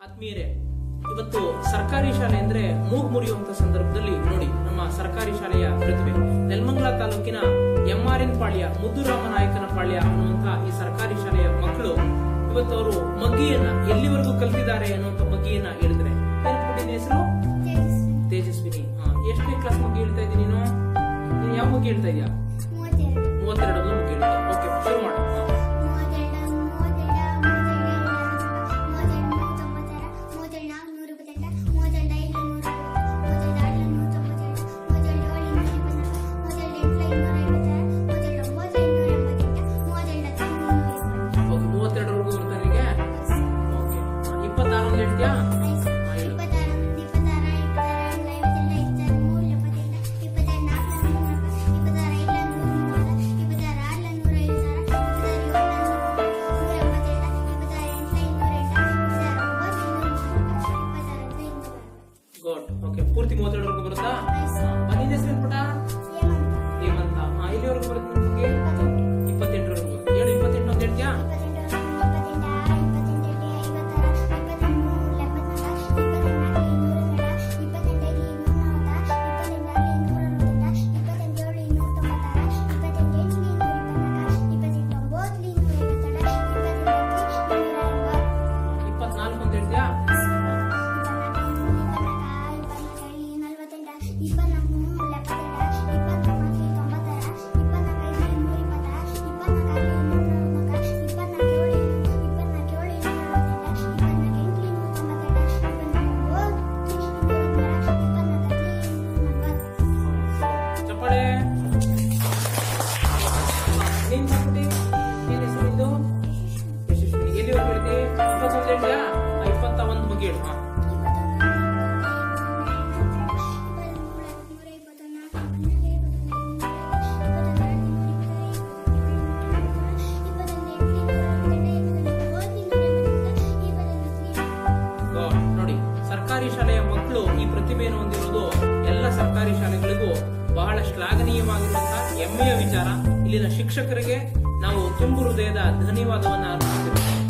ಆತ್ಮೀಯರೇ ಇವತ್ತು ಸರ್ಕಾರಿ ಶಾಲೆ ಅಂದ್ರೆ ಮೂಗ್ ಮುರಿಯುವಂತ ಸಂದರ್ಭದಲ್ಲಿ ನೋಡಿ ನಮ್ಮ ಸರ್ಕಾರಿ ಶಾಲೆಯ ಪ್ರತಿಭೆ ನೆಲಮಂಗಲ ತಾಲೂಕಿನ M R N Palya Muddurama Nayakana Palya ಅನ್ನುವಂತಹ ಈ ಸರ್ಕಾರಿ ಶಾಲೆಯ ಮಕ್ಕಳು ಇವತ್ತು ಅವರು ಮಗ್ಗಿಯನ್ನ ಎಲ್ಲಿವರೆಗೂ ಕಲ್ತಿದ್ದಾರೆ ಅನ್ನುವಂತ ಮಗ್ಗಿಯನ್ನ ಹೇಳಿದ್ರೆ ಏನ್ ನಿನ್ ಹೆಸರು ತೇಜಸ್ವಿನಿ ಹಾ, ಎಷ್ಟನೇ ಕ್ಲಾಸ್ ಮಗ್ಗಿ ಹೇಳ್ತಾ ಇದ್ದೀನಿ ನೀನು ನೀನು ಯಾವ ಮಗ್ಗಿ ಹೇಳ್ತಾ ಇದೀಯಾ ಮೂವತ್ತೆರಡು ಮಗ್ಗಿ ಹೇಳ್ತಾ ಓಕೆ ಶುರು ಮಾಡು ಹಾ. ಓಕೆ ಮೂವತ್ತೆರಡರವರೆಗೂ ಬರ್ತಾ ನಿನಗೆ ಓಕೆ ಇಪ್ಪತ್ತಾರು ಅಂತ ಹೇಳ್ತೀಯಾ ಹಾ, ಹೇಳು. ಗುಡ್ ಓಕೆ ಪೂರ್ತಿ ಮೂವತ್ತೆರಡವರೆಗೂ ಬರುತ್ತಾ ನಿನ್ನ ಹೆಸರು ಪುಟ ಹೇಮಂತ ಹಾ ಇಲ್ಲಿವರೆಗೂ ಬರುತ್ತೆ ನಿಮಗೆ ಇಪ್ಪತ್ತೆಂಟರವರೆಗೂ ಹೇಳು ಇಪ್ಪತ್ತೆಂಟು ಅಂತ ಹೇಳ್ತೀಯಾ ಇಪ್ಪತ್ನಾಲ್ಕು ಅಂತ ಹೇಳ್ತೀಯಾ ಚಪ್ಪಾಳೆ ನೀನ್ ಮಾಡ್ಬಿಟ್ಟಿ ಏನ್ ಹೆಸರು ಇದು ಯಶಸ್ವಿನಿ ಎಲ್ಲಿವರೆಗೂ ಹೇಳ್ತಿ ಇಪ್ಪತ್ತೊಂದು ಹೇಳ್ತೀಯಾ ಆ, ಇಪ್ಪತ್ತ ಒಂದು ಬಗ್ಗೆ ಹೇಳು ಹಾ ಗಾ- ನೋಡಿ ಸರ್ಕಾರಿ ಶಾಲೆಯ ಮಕ್ಕಳು ಈ ಪ್ರತಿಭೆಯನ್ನು ಹೊಂದಿರುವುದು ಎಲ್ಲ ಸರ್ಕಾರಿ ಶಾಲೆಗಳಿಗೂ ಬಹಳ ಶ್ಲಾಘನೀಯವಾಗಿರುವಂತಹ ಹೆಮ್ಮೆಯ ವಿಚಾರ ಇಲ್ಲಿನ ಶಿಕ್ಷಕರಿಗೆ ನಾವು ತುಂಬು ಹೃದಯದ ಧನ್ಯವಾದವನ್ನ ಅರ್ಪಿಸುತ್ತೇವೆ